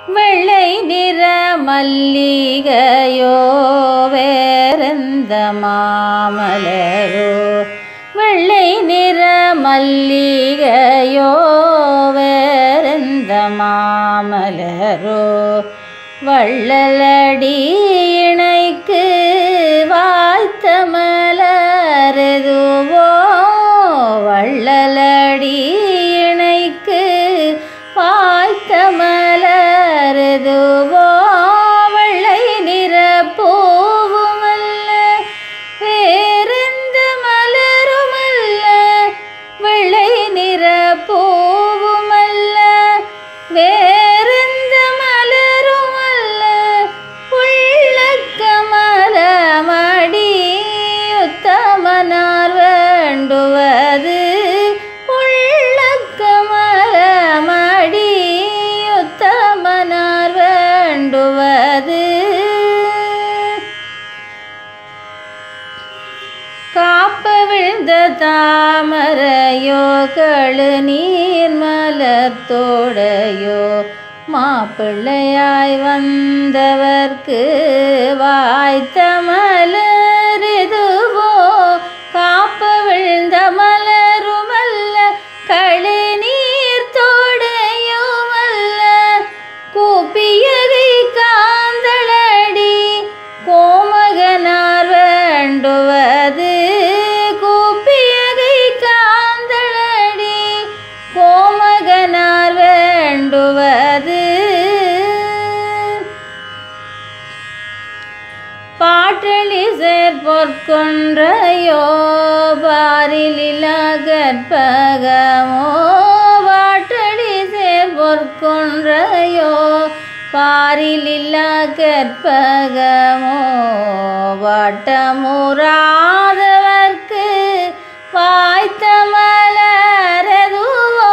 வெள்ளை நிற மல்லிகையோ வேறெந்த மாமலரோ வெள்ளை நிற மல்லிகையோ வேறெந்த மாமலரோ வள்ளலடி இணைக்கு வாய்த்த மலரெதுவோ வள்ளலடி இணைக்கு வாய்த்த மலரெதுவோ வெள்ளை நிற பூவுமல்ல வேறெந்த மலருமல்ல வெள்ளை நிற பூவுமல்ல வேறெந்த மலருமல்ல உள்ள கமலமடி உத்தமனார் வேண்டுவது உள்ள கமலமடி உத்தமனார் வேண்டுவது காப்ப விழுந்த தாமரையோ கழு நீர் மலர்த்தோடையோ மாப்பிள்ளையாய் வந்தவர்க்கு வாய்த்த மலரிதுவோ காப்ப விழுந்த மலருமல்ல களி நீர் தோடையுமல்ல கூப்பியகை காந்தளடி கோமகனார் வேண்டுவது கூப்பியகை காந்தளடி கோமகனார் வேண்டுவது பாட்டளி சேர்பொற்கொன்றையோ பாரிலில கற்பகமோ பாட்டளி சேர்பொற்கொன்றையோ பாரிலில்ல கற்பகமோ வட்டமுறாதவர்க்கு வாய்த்த மலரதுவோ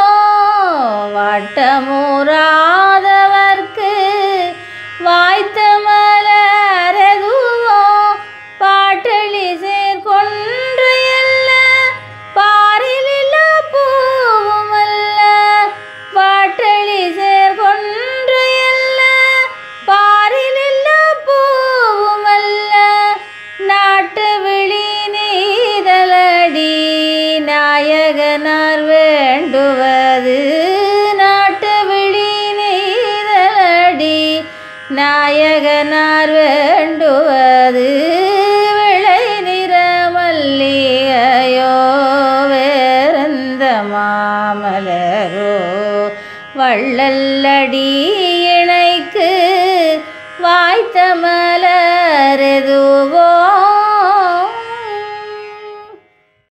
வட்டமுறாதவர்க்கு வாய்த்த மலரதுவோ பாட்டளி சேர்கொன்றையல்ல பாரிலில்ல பூவுமல்ல பாட்டளி சேர்கொன்றையல்ல பாரிலில்ல பூவுமல்ல நாட்டு விழி நெய்தலடி நாயகனார் வேண்டுவது நாட்டு விழி நெய்தலடி நாயகனார் வேண்டுவது விளை நிற மல்லிகையோ வேறெந்த மாமலரோ வள்ளல்லடி இணைக்கு வாய்த்த மலரெதுவோ